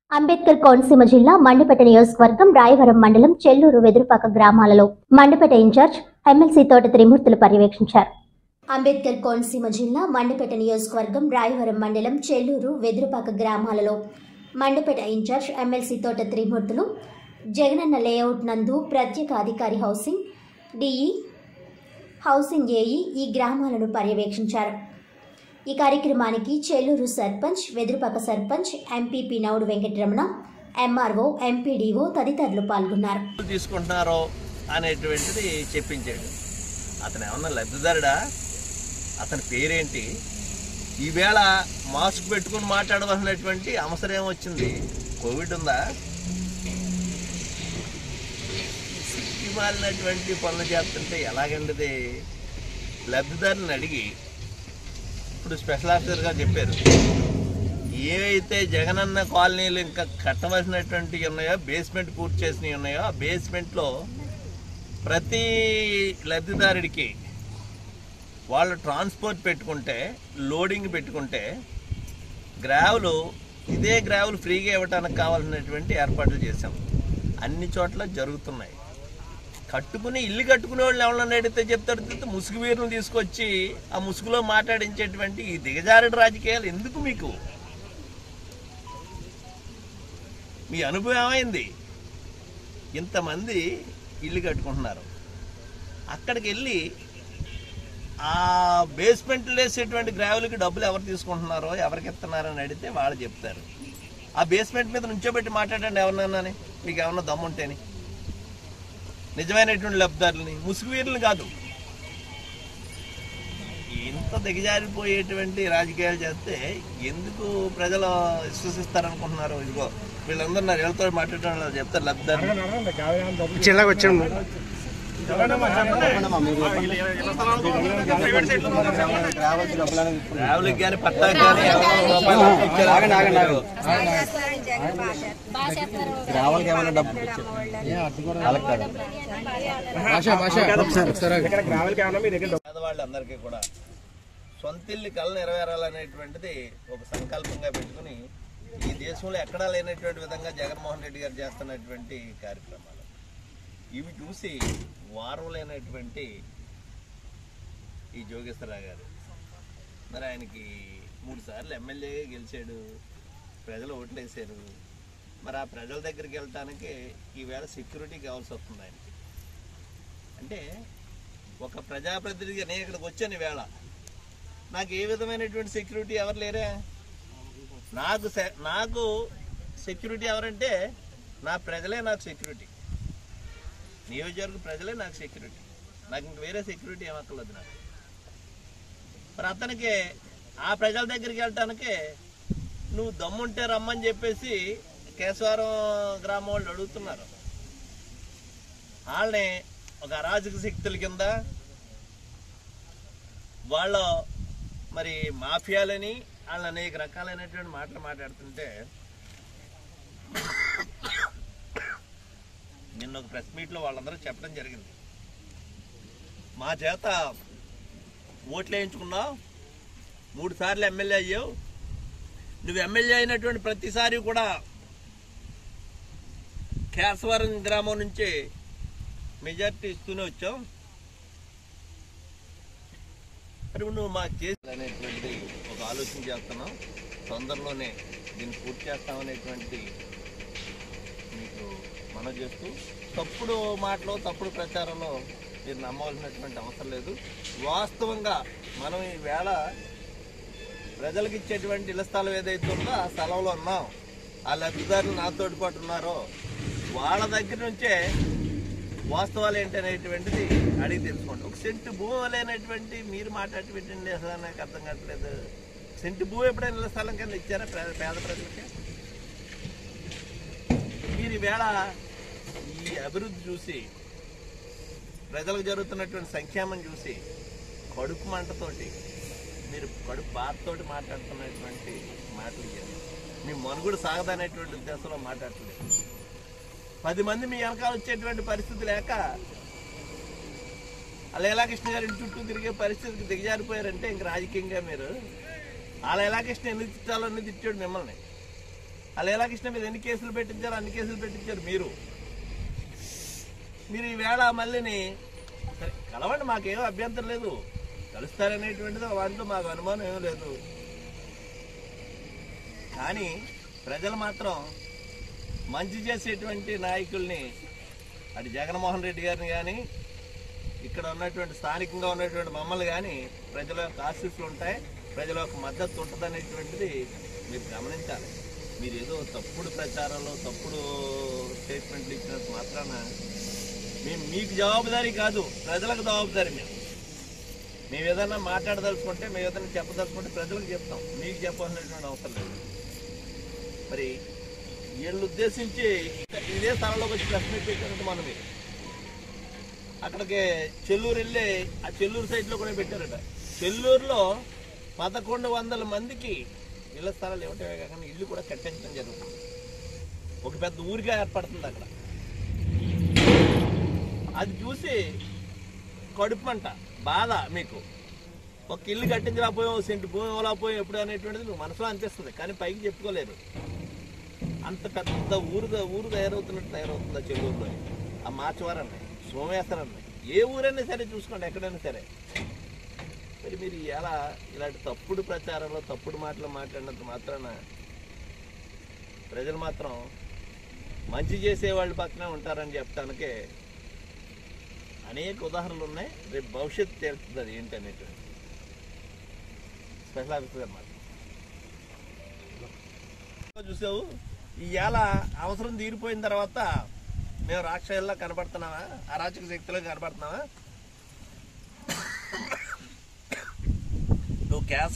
అంబేద్కర్ కోనసీమ జిల్లా మండపేట నియోజకవర్గం రాయవరం మండలం చెల్లూరు వెదురుపాక గ్రామాలలో మండపేట ఇన్ఛార్జ్ ఎమ్మెల్సీ తోట త్రిమూర్తులు పర్యవేక్షించారు అంబేద్కర్ కోనసీమ జిల్లా మండపేట నియోజకవర్గం రాయవరం మండలం చెల్లూరు వెదురుపాక గ్రామాలలో మండపేట ఇన్ఛార్జ్ ఎమ్మెల్సీ తోట త్రిమూర్తులు జగనన్న లేఅవుట్ నందు ప్రత్యేక అధికారి హౌసింగ్ డిఈ హౌసింగ్ ఏఈ ఈ గ్రామాలను పర్యవేక్షించారు ఈ కార్యక్రమానికి Chelluru sarpanch Vedurupaka sarpanch MPP Naidu Venkataramana MRO MPDO తదితరులు పాల్గొన్నారు డబ్బులు తీసుకుంటున్నారో అనేటువంటిది చెప్పించాడు అతను ఏమన్నా లబ్ధిదారుడా అతని పేరేంటి ఈవేళ మాస్క్ పెట్టుకుని మాట్లాడవలసినటువంటి అవసరం ఏమొచ్చింది కోవిడ్ ఉందా సిక్కి మాలినటువంటి పనులు చేస్తుంటే ఎలాగండిది లబ్ధిదారుని అడిగి ఇప్పుడు స్పెషల్ ఆఫీసర్గా చెప్పారు ఏవైతే జగనన్న కాలనీలు ఇంకా కట్టవలసినటువంటి ఉన్నాయో బేస్మెంట్ పూర్తి చేసినవి ఉన్నాయో ఆ బేస్మెంట్లో ప్రతి లబ్ధిదారుడికి వాళ్ళు ట్రాన్స్పోర్ట్ పెట్టుకుంటే లోడింగ్ పెట్టుకుంటే గ్రావులు ఇదే గ్రావులు ఫ్రీగా ఇవ్వడానికి కావాల్సినటువంటి ఏర్పాట్లు చేశాం అన్ని చోట్ల జరుగుతున్నాయి కట్టుకుని ఇల్లు కట్టుకునే వాళ్ళు ఎవరన్నా అడిగితే చెప్తారు "తిత్త ముసుగు వీరుని తీసుకొచ్చి ఆ ముసుగులో మాట్లాడించేటువంటి ఈ దిగజారుడు రాజకీయాలు ఎందుకు మీకు మీ అనుభవం ఏమైంది ఇంతమంది ఇల్లు కట్టుకుంటున్నారు అక్కడికి వెళ్ళి ఆ బేస్మెంట్లో వేసేటువంటి గ్రావెల్కి డబ్బులు ఎవరు తీసుకుంటున్నారో ఎవరికి ఇస్తున్నారని అడిగితే వాళ్ళు చెప్తారు ఆ బేస్మెంట్ మీద నుంచోబెట్టి మాట్లాడండి ఎవరినన్నాని మీకు ఏమన్నా దమ్ముంటేని నిజమైనటువంటి లబ్ధారులని ముసుగు వీరులు కాదు ఇంత దిగజారిపోయేటువంటి రాజకీయాలు చేస్తే ఎందుకు ప్రజలు విశ్వసిస్తారనుకుంటున్నారు ఇదిగో వీళ్ళందరూ ఉన్నారు వీళ్ళతో మాట్లాడడం వాళ్ళు చెప్తారు లబ్ధారు చిల్లగా వచ్చాము ట్రావెల్కి కానీ పట్టాకి కానీ ఎవరో రూపాయలు ఇచ్చారు. గ్రామాలకి ఏమైనా డబ్బు వాళ్ళకి కాదు పేదవాళ్ళందరికీ కూడా సొంతిల్లి కళ నెరవేరాలనేటువంటిది ఒక సంకల్పంగా పెట్టుకుని ఈ దేశంలో ఎక్కడా లేనటువంటి విధంగా జగన్మోహన్ రెడ్డి గారు చేస్తున్నటువంటి కార్యక్రమాలు ఇవి చూసి వారం లేనటువంటి ఈ జోగేశ్వరరావు గారు మరి ఆయనకి మూడు సార్లు ఎమ్మెల్యేగా గెలిచాడు ప్రజలు ఓట్లేశారు మరి ఆ ప్రజల దగ్గరికి వెళ్ళటానికి ఈవేళ సెక్యూరిటీ కావాల్సి వస్తుంది ఆయనకి అంటే ఒక ప్రజాప్రతినిధిగా నేను ఇక్కడికి వచ్చాను వేళ నాకు ఏ విధమైనటువంటి సెక్యూరిటీ ఎవరు లేరే నాకు సె- నాకు సెక్యూరిటీ ఎవరంటే నా ప్రజలే నాకు సెక్యూరిటీ నియోజకవర్గ ప్రజలే నాకు సెక్యూరిటీ నాకు ఇంక వేరే సెక్యూరిటీ ఏమక్కర్లేదు నాకు మరి అతనికి ఆ ప్రజల దగ్గరికి వెళ్ళటానికి నువ్వు దమ్ముంటే రమ్మని చెప్పేసి కేశవరం గ్రామం వాళ్ళు అడుగుతున్నారు వాళ్ళని ఒక అరాజక శక్తుల కింద వాళ్ళ మరి మాఫియాలని వాళ్ళని అనేక రకాలైనటువంటి మాటలు మాట్లాడుతుంటే నిన్న ఒక ప్రెస్ మీట్లో వాళ్ళందరూ చెప్పడం జరిగింది మా చేత ఓట్లు వేయించుకున్నావు మూడు సార్లు ఎమ్మెల్యే అయ్యావు నువ్వు ఎమ్మెల్యే అయినటువంటి ప్రతిసారి కూడా కేశవరం గ్రామం నుంచి మెజార్టీ ఇస్తూనే వచ్చాం మరి నువ్వు మాకు చేసి అనేటువంటిది ఒక ఆలోచన చేస్తున్నాం తొందరలోనే దీన్ని పూర్తి చేస్తామనేటువంటి మీకు మనం చేస్తూ తప్పుడు మాటలు తప్పుడు ప్రచారంలో మీరు నమ్మవలసినటువంటి అవసరం లేదు వాస్తవంగా మనం ఈ వేళ ప్రజలకు ఇచ్చేటువంటి ఇళ్ల స్థలం ఏదైతే ఉందో ఆ స్థలంలో ఉన్నాం ఆ లబ్ధిదారులు నాతో పాటు ఉన్నారో వాళ్ళ దగ్గర నుంచే వాస్తవాలు ఏంటనేటువంటిది అడిగి తెలుసుకోండి ఒక సెంటు భూమి లేనటువంటి మీరు మాట్లాడేటువంటి అసలు నాకు అర్థం కావట్లేదు సెంటు భూమి ఎప్పుడైనా ఇళ్ల స్థలం కింద ఇచ్చారా పేద పేద ప్రజలకి మీరు ఈవేళ ఈ అభివృద్ధి చూసి ప్రజలకు జరుగుతున్నటువంటి సంక్షేమం చూసి కడుపు మంటతోటి మీరు కడుపు బాధతోటి మాట్లాడుతున్నటువంటి మాటలు ఇవన్నీ. మీ మనుగుడు సాగదనేటువంటి ఉద్దేశంలో మాట్లాడట్లేదు పది మంది మీ వెనకాల వచ్చేటువంటి పరిస్థితి లేక అలా ఎలాకృష్ణ గారి ఇంటి చుట్టూ తిరిగే పరిస్థితికి దిగజారిపోయారంటే ఇంక రాజకీయంగా మీరు అలా ఎలాకృష్ణ ఎన్ని తిట్టాలని తిట్టాడు మిమ్మల్ని వాళ్ళు ఎలాగిష్టం మీద ఎన్ని కేసులు పెట్టించారు అన్ని కేసులు పెట్టించారు మీరు మీరు ఈవేళ మళ్ళీని సరే కలవండి మాకేం అభ్యంతరం లేదు కలుస్తారనేటువంటిది వాటిలో మాకు అనుమానం ఏం లేదు కానీ ప్రజలు మాత్రం మంచి చేసేటువంటి నాయకుల్ని అటు జగన్మోహన్ రెడ్డి గారిని కానీ ఇక్కడ ఉన్నటువంటి స్థానికంగా ఉన్నటువంటి మమ్మల్ని కానీ ప్రజల యొక్క ఆశీస్సులు ఉంటాయి ప్రజల యొక్క మద్దతు ఉంటుంది అనేటువంటిది మీరు గమనించాలి మీరు ఏదో తప్పుడు ప్రచారంలో తప్పుడు స్టేట్మెంట్లు ఇచ్చినంత మాత్రాన మేము మీకు జవాబుదారీ కాదు ప్రజలకు జవాబుదారీ మేము మేము ఏదైనా మాట్లాడదలుచుకుంటే మేము ఏదైనా చెప్పదలుచుకుంటే ప్రజలకు చెప్తాం మీకు చెప్పాల్సినటువంటి అవసరం లేదు మరి వీళ్ళు ఉద్దేశించి ఇదే స్థలంలోకి వచ్చి ప్రెస్ మీట్ పెట్టారంటే మనం మీరు అక్కడికి చెల్లూరు వెళ్ళి ఆ చెల్లూరు సైట్లో కూడా పెట్టారట చెల్లూరులో పదకొండు వందల మందికి ఇళ్ల స్థలాలు ఇవ్వటమే కాకుండా ఇల్లు కూడా కట్టించడం జరుగుతుంది ఒక పెద్ద ఊరిగా ఏర్పడుతుంది అక్కడ అది చూసి కడుపు మంట బాధ మీకు ఒక ఇల్లు కట్టించలేకపోయాం సెంటు పోయలేకపోయాం ఎప్పుడు అనేటువంటిది మీకు మనసులో అనిపిస్తుంది కానీ పైకి చెప్పుకోలేదు అంత పెద్ద ఊరు ఊరు తయారవుతున్నట్టు తయారవుతుంది ఆ చెల్లూరులో ఆ మార్చవారన్నాయి సోమేశ్వరన్నాయి ఏ ఊరైనా సరే చూసుకోండి ఎక్కడైనా సరే మరి మీరు ఎలా ఇలాంటి తప్పుడు ప్రచారంలో తప్పుడు మాటలు మాట్లాడినంత మాత్రాన ప్రజలు మాత్రం మంచి చేసే వాళ్ళ పక్కనే ఉంటారని చెప్పడానికే అనేక ఉదాహరణలు ఉన్నాయి రేపు భవిష్యత్తు తేలుతుంది అది ఏంటనేటువంటి స్పెషల్ ఆఫీసర్ గారు మాట చూసావు ఇవాళ అవసరం తీరిపోయిన తర్వాత మేము రాక్షసుల్లో కనబడుతున్నావా అరాచక శక్తిలో కనబడుతున్నావా నువ్వు క్యాష్